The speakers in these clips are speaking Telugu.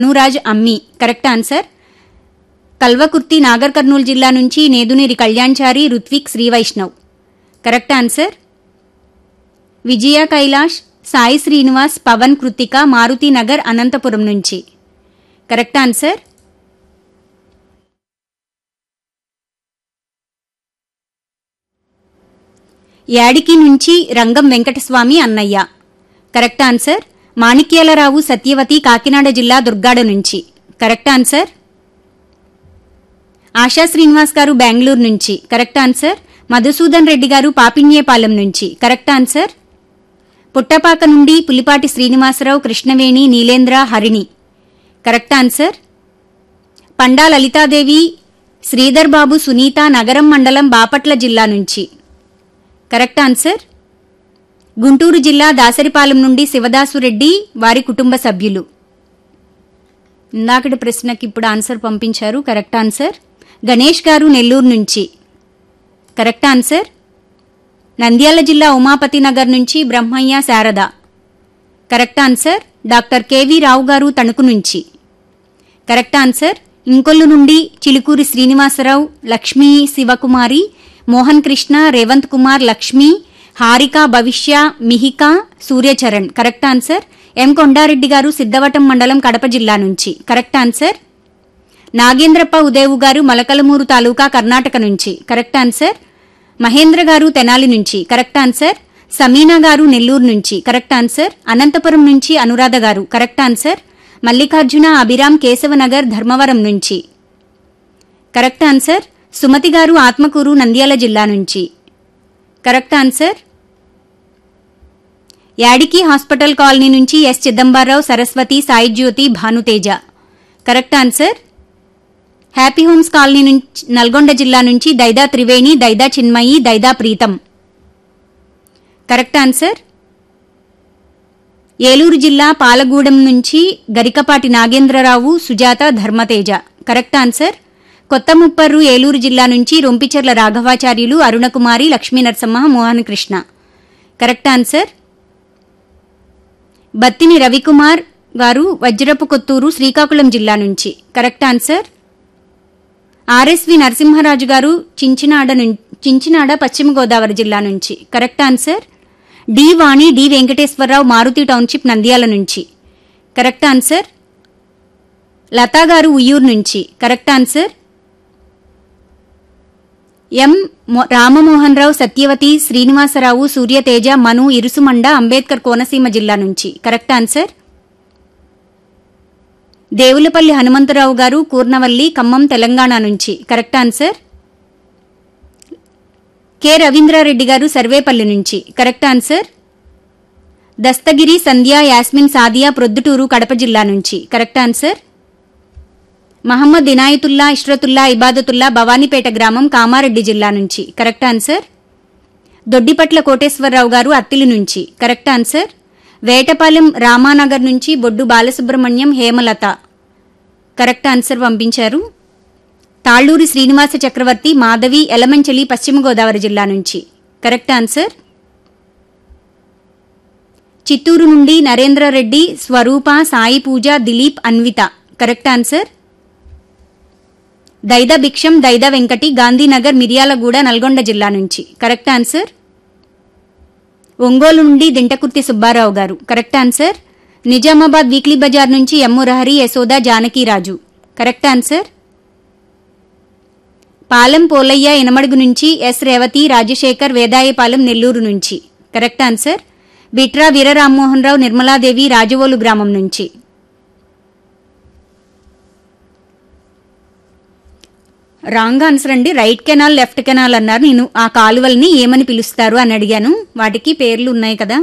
అనురాజ్ అమ్మి కరెక్ట్ ఆన్సర్ కల్వకుర్తి నాగర్ కర్నూలు జిల్లా నుంచి నేదునేరి కళ్యాణ్చారి రుత్విక్ శ్రీవైష్ణవ్ కరెక్ట్ ఆన్సర్ విజయ కైలాష్ సాయి శ్రీనివాస్ పవన్ కృతిక మారుతి నగర్ అనంతపురం నుంచి కరెక్ట్ ఆన్సర్ యాడికి నుంచి రంగం వెంకటస్వామి అన్నయ్య కరెక్ట్ ఆన్సర్ మాణిక్యాలరావు సత్యవతి కాకినాడ జిల్లా దుర్గాడ నుంచి కరెక్ట్ ఆన్సర్ ఆశా శ్రీనివాస్ గారు బెంగళూరు నుంచి కరెక్ట్ ఆన్సర్ మధుసూదన్ రెడ్డి గారు పాపిన్యేపాలెం నుంచి కరెక్ట్ ఆన్సర్ పుట్టపాక నుండి పులిపాటి శ్రీనివాసరావు కృష్ణవేణి నీలేంద్ర హరిణి కరెక్ట్ ఆన్సర్ పండా లలితాదేవి శ్రీధర్ బాబు సునీత నగరం మండలం బాపట్ల జిల్లా నుంచి కరెక్ట్ ఆన్సర్ గుంటూరు జిల్లా దాసరిపాలెం నుండి శివదాసురెడ్డి వారి కుటుంబ సభ్యులు ఇందాకటి ప్రశ్నకి ఇప్పుడు ఆన్సర్ పంపించారు కరెక్ట్ ఆన్సర్ గణేష్ గారు నెల్లూరు నుంచి కరెక్ట్ ఆన్సర్ నంద్యాల జిల్లా ఉమాపతి నగర్ నుంచి Brahmaiah Sharada correct answer doctor K V Rao గారు తణుకు నుంచి కరెక్ట్ ఆన్సర్ ఇంకొల్లు నుండి Chilukuri Srinivasarao Lakshmi శివకుమారి Mohan Krishna Revanth Kumar Lakshmi Harika Bhavishya Mihika Suryacharan correct answer M Kondareddy garu Siddhavatam మండలం కడప జిల్లా నుంచి కరెక్ట్ ఆన్సర్ నాగేంద్రప్ప ఉదేవు గారు మలకలమూరు తాలూకా కర్ణాటక నుంచి కరెక్ట్ ఆన్సర్ మహేంద్ర గారు తెనాలి నుంచి కరెక్ట్ ఆన్సర్ సమీనా గారు నెల్లూరు నుంచి కరెక్ట్ ఆన్సర్ అనంతపురం నుంచి అనురాధ గారు కరెక్ట్ ఆన్సర్ మల్లికార్జున అభిరామ్ కేశవనగర్ ధర్మవరం నుంచి కరెక్ట్ ఆన్సర్ సుమతి గారు ఆత్మకూరు నంద్యాల జిల్లా నుంచి correct answer Yadiki hospital colony నుంచి S Chidambararao Saraswathi Sai Jyothi Bhanuteja correct answer happy homes colony నుంచి నల్గొండ జిల్లా నుంచి దైదా త్రివేణి దైదా చిన్మయి దైదా ప్రీతం కరెక్ట్ ఆన్సర్ ఏలూరు జిల్లా పాలగూడెం నుంచి గరికపాటి నాగేంద్రరావు సుజాత ధర్మతేజ కరెక్ట్ ఆన్సర్ కొత్త ముప్పర్రు ఏలూరు జిల్లా నుంచి రొంపిచెర్ల రాఘవాచార్యులు అరుణకుమారి లక్ష్మీ నరసమ్మ మోహన్ కృష్ణ కరెక్ట్ ఆన్సర్ బత్తిని రవికుమార్ గారు వజ్రపు కొత్తూరు శ్రీకాకుళం జిల్లా నుంచి కరెక్ట్ ఆన్సర్ ఆర్ఎస్వి నరసింహరాజు గారు చించినాడ నుం- చించినాడ పశ్చిమ గోదావరి జిల్లా నుంచి correct answer D Vani D Venkateswararao Maruthi township Nandyal నుంచి కరెక్ట్ ఆన్సర్ లతా గారు ఉయ్యూరు నుంచి కరెక్ట్ ఆన్సర్ ఎం మొ- రామమోహన్ రావు సత్యవతి శ్రీనివాసరావు సూర్యతేజ మను ఇరుసుమండ అంబేద్కర్ కోనసీమ జిల్లా నుంచి కరెక్ట్ ఆన్సర్ దేవులపల్లి హనుమంతరావు గారు కూర్నవల్లి ఖమ్మం తెలంగాణ నుంచి correct answer K Ravindra Reddy garu Sarvepalli నుంచి కరెక్ట్ ఆన్సర్ దస్తగిరి సంధ్య యాస్మిన్ సాదియా ప్రొద్దుటూరు కడప జిల్లా నుంచి కరెక్ట్ ఆన్సర్ మహమ్మద్ ఇనాయతుల్లా ఇష్రతుల్లా ఇబాదతుల్లా భవానీపేట గ్రామం కామారెడ్డి జిల్లా నుంచి కరెక్ట్ ఆన్సర్ దొడ్డిపట్ల కోటేశ్వరరావు గారు అత్తిలి నుంచి కరెక్ట్ ఆన్సర్ వేటపాలెం రామానగర్ నుంచి బొడ్డు బాలసుబ్రహ్మణ్యం హేమలత కరెక్ట్ ఆన్సర్ పంపించారు తాళ్లూరి శ్రీనివాస చక్రవర్తి మాధవి ఎలమంచలి పశ్చిమ గోదావరి జిల్లా నుంచి కరెక్ట్ ఆన్సర్ చిత్తూరు నుండి నరేంద్రరెడ్డి స్వరూప సాయి పూజ దిలీప్ అన్విత కరెక్ట్ ఆన్సర్ దైద భిక్షం దైద వెంకటి గాంధీనగర్ మిర్యాలగూడ నల్గొండ జిల్లా నుంచి కరెక్ట్ ఆన్సర్ ఒంగోలు నుండి Dintakurthi Subbarao garu correct answer Nizamabad weekly Bazar నుంచి M Murahari Yashoda Janakiraju correct answer Palem Polaiah Inamadugu నుంచి ఎస్ రేవతి రాజశేఖర్ వేదాయపాలెం నెల్లూరు నుంచి కరెక్ట్ ఆన్సర్ బిట్రా వీర రామ్మోహన్ రావు నిర్మలాదేవి రాజవోలు గ్రామం నుంచి రాంగ్ ఆన్సర్ అండి రైట్ కెనాల్ లెఫ్ట్ కెనాల్ అన్నారు నేను ఆ కాలువల్ని ఏమని పిలుస్తారు అని అడిగాను వాటికి పేర్లు ఉన్నాయి కదా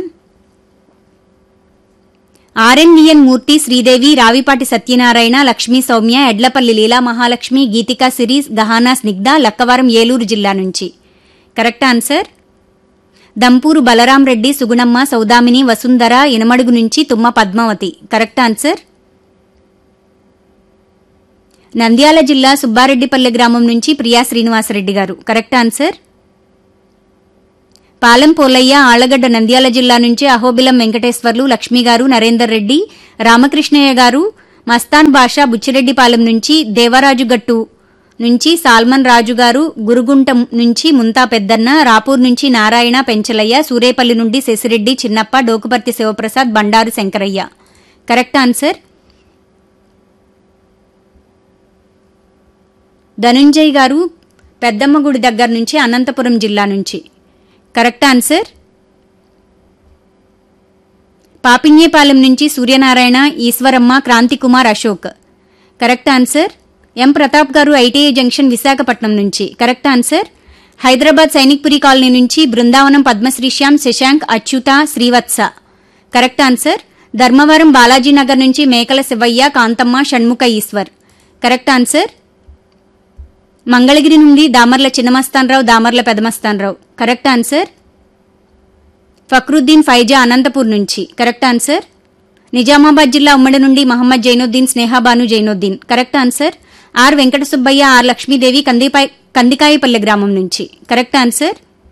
ఆర్ఎన్విఎన్ మూర్తి శ్రీదేవి రావిపాటి సత్యనారాయణ లక్ష్మీ సౌమ్య ఎడ్లపల్లి లీలా మహాలక్ష్మి గీతికా సిరీస్ గహానా స్నిగ్ధ లక్కవరం ఏలూరు జిల్లా నుంచి కరెక్ట్ ఆన్సర్ దంపూరు బలరాం రెడ్డి సుగుణమ్మ సౌదామిని వసుంధర ఇనమడుగు నుంచి తుమ్మ పద్మావతి కరెక్ట్ ఆన్సర్ నంద్యాల జిల్లా సుబ్బారెడ్డిపల్లె గ్రామం నుంచి ప్రియా శ్రీనివాసరెడ్డి గారు కరెక్ట్ ఆన్సర్ పాలెం పోలయ్య ఆళ్లగడ్డ నంద్యాల జిల్లా నుంచి అహోబిలం వెంకటేశ్వర్లు లక్ష్మి గారు నరేందర్ రెడ్డి రామకృష్ణయ్య గారు మస్తాన్ బాషా బుచ్చిరెడ్డిపాలెం నుంచి దేవరాజు గట్టు నుంచి సాల్మన్ రాజు గారు గురుగుంట నుంచి ముంతా పెద్దన్న రాపూర్ నుంచి నారాయణ పెంచలయ్య సూరేపల్లి నుండి శశిరెడ్డి చిన్నప్ప డోకుపర్తి శివప్రసాద్ బండారు శంకరయ్య కరెక్ట్ ఆన్సర్ ధనుంజయ్ గారు పెద్దమ్మ గుడి దగ్గర నుంచి అనంతపురం జిల్లా నుంచి కరెక్ట్ ఆన్సర్ పాపిన్యేపాలెం నుంచి Suryanarayana Eswaramma Kranthikumar Ashok correct answer M Pratap garu ITI junction Visakhapatnam నుంచి correct answer Hyderabad Sainikpuri colony నుంచి బృందావనం పద్మశ్రీశ్యామ్ శశాంక్ అచ్యుత శ్రీవత్స కరెక్ట్ ఆన్సర్ ధర్మవరం బాలాజీ నగర్ నుంచి మేకల శివయ్య కాంతమ్మ షణ్ముఖ ఈశ్వర్ కరెక్ట్ ఆన్సర్ మంగళగిరి నుండి దామర్ల చిన్నమస్తానరావు దామర్ల పెదమస్తానరావు కరెక్ట్ ఆన్సర్ ఫక్రుద్దీన్ ఫైజా అనంతపూర్ నుంచి కరెక్ట్ ఆన్సర్ నిజామాబాద్ జిల్లా ఉమ్మడి నుండి Mohammed Zainuddin Snehabanu Zainuddin correct answer R Venkata Subbaiah R Lakshmidevi కందిపై Kandikayapalle గ్రామం నుంచి correct answer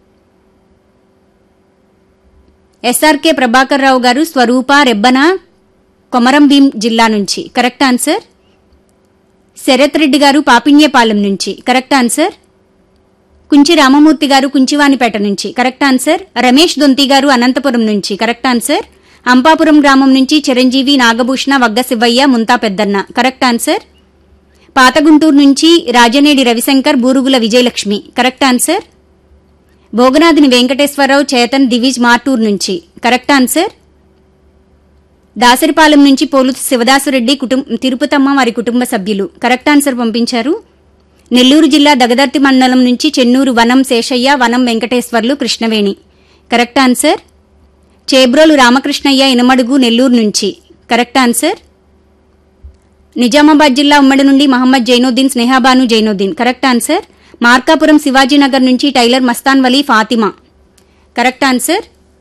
SRK Prabhakar Rao garu Swaroopa Rebbena Komaram Bheem జిల్లా నుంచి కరెక్ట్ ఆన్సర్ శరత్ రెడ్డి గారు పాపిన్యపాలెం నుంచి కరెక్ట్ ఆన్సర్ కుంచి రామమూర్తి గారు కుంచివానిపేట నుంచి కరెక్ట్ ఆన్సర్ రమేష్ దొంతి గారు అనంతపురం నుంచి కరెక్ట్ ఆన్సర్ అంపాపురం గ్రామం నుంచి చిరంజీవి నాగభూషణ వగ్గ శివయ్య ముంతా పెద్దన్న కరెక్ట్ ఆన్సర్ పాతగుంటూరు నుంచి రాజనేడి రవిశంకర్ బూరుగుల విజయలక్ష్మి కరెక్ట్ ఆన్సర్ భోగనాథుని వెంకటేశ్వరరావు చేతన్ దివిజ్ మార్టూర్ నుంచి కరెక్ట్ ఆన్సర్ దాసరిపాలెం నుంచి పోలు శివదాసురెడ్డి కుటుంబ తిరుపతమ్మ వారి కుటుంబ సభ్యులు కరెక్ట్ ఆన్సర్ పంపించారు నెల్లూరు జిల్లా దగదర్తి మండలం నుంచి చెన్నూరు వనం శేషయ్య వనం వెంకటేశ్వర్లు కృష్ణవేణి కరెక్ట్ ఆన్సర్ చేబ్రోలు రామకృష్ణయ్య ఇనమడుగు నెల్లూరు నుంచి కరెక్ట్ ఆన్సర్ నిజామాబాద్ జిల్లా ఉమ్మడి నుండి మహమ్మద్ జైనుద్దీన్ స్నేహాబాను జైనుద్దీన్ కరెక్ట్ ఆన్సర్ మార్కాపురం శివాజీనగర్ నుంచి tailor Mastan Vali Fatima correct answer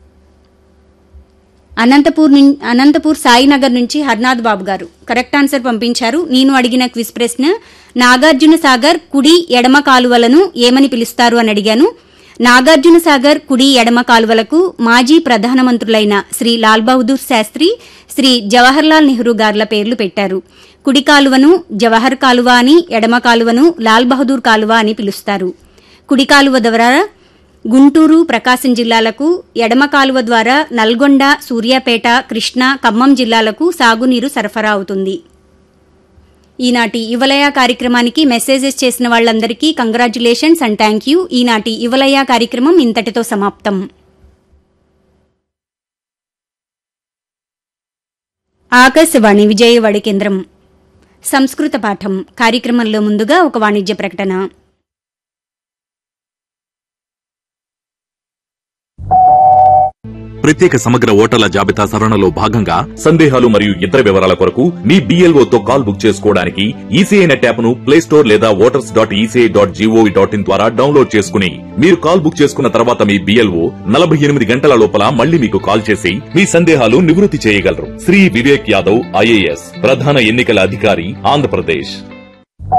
Anantapur నుం- అనంతపూర్ సాయినగర్ నుంచి హర్నాథ్ బాబు గారు కరెక్ట్ ఆన్సర్ పంపించారు నేను అడిగిన క్విజ్ ప్రశ్న నాగార్జున సాగర్ కుడి ఎడమ కాలువలను ఏమని పిలుస్తారు అని అడిగాను నాగార్జున సాగర్ కుడి ఎడమ కాలువలకు మాజీ ప్రధానమంత్రులైన శ్రీ లాల్ బహదూర్ శాస్త్రి శ్రీ జవహర్లాల్ నెహ్రూ గార్ల పేర్లు పెట్టారు కుడి కాలువను జవహర్ కాలువ అని ఎడమ కాలువను లాల్ బహదూర్ కాలువ అని పిలుస్తారు కుడి కాలువ ద్వారా గుంటూరు ప్రకాశం జిల్లాలకు ఎడమ కాలువ ద్వారా నల్గొండ సూర్యాపేట కృష్ణా ఖమ్మం జిల్లాలకు సాగునీరు సరఫరా అవుతుంది ఈనాటి యువలయ కార్యక్రమానికి మెసేజెస్ చేసిన వాళ్ళందరికీ కంగ్రాచులేషన్స్ అండ్ థ్యాంక్ యూ ఈనాటి యువలయ కార్యక్రమం ఇంతటితో సమాప్తం ఆకాశవాణి విజయవాడ కేంద్రం సంస్కృత పాఠం కార్యక్రమంలో ముందుగా ఒక వాణిజ్య ప్రకటన ప్రత్యేక సమగ్ర ఓటర్ల జాబితా సవరణలో భాగంగా సందేహాలు మరియు ఇతర వివరాల కొరకు మీ BLO తో కాల్ బుక్ చేసుకోవడానికి ఈసీఐ నెట్ యాప్ ను ప్లే స్టోర్ లేదా voters dot ECI dot GOV dot in ద్వారా డౌన్లోడ్ చేసుకుని మీరు కాల్ బుక్ చేసుకున్న తర్వాత మీ బిఎల్ఓ నలభై ఎనిమిది గంటల లోపల మళ్ళీ మీకు కాల్ చేసి మీ సందేహాలు నివృత్తి చేయగలరు శ్రీ వివేక్ యాదవ్ ఐఏఎస్ ప్రధాన ఎన్నికల అధికారి ఆంధ్రప్రదేశ్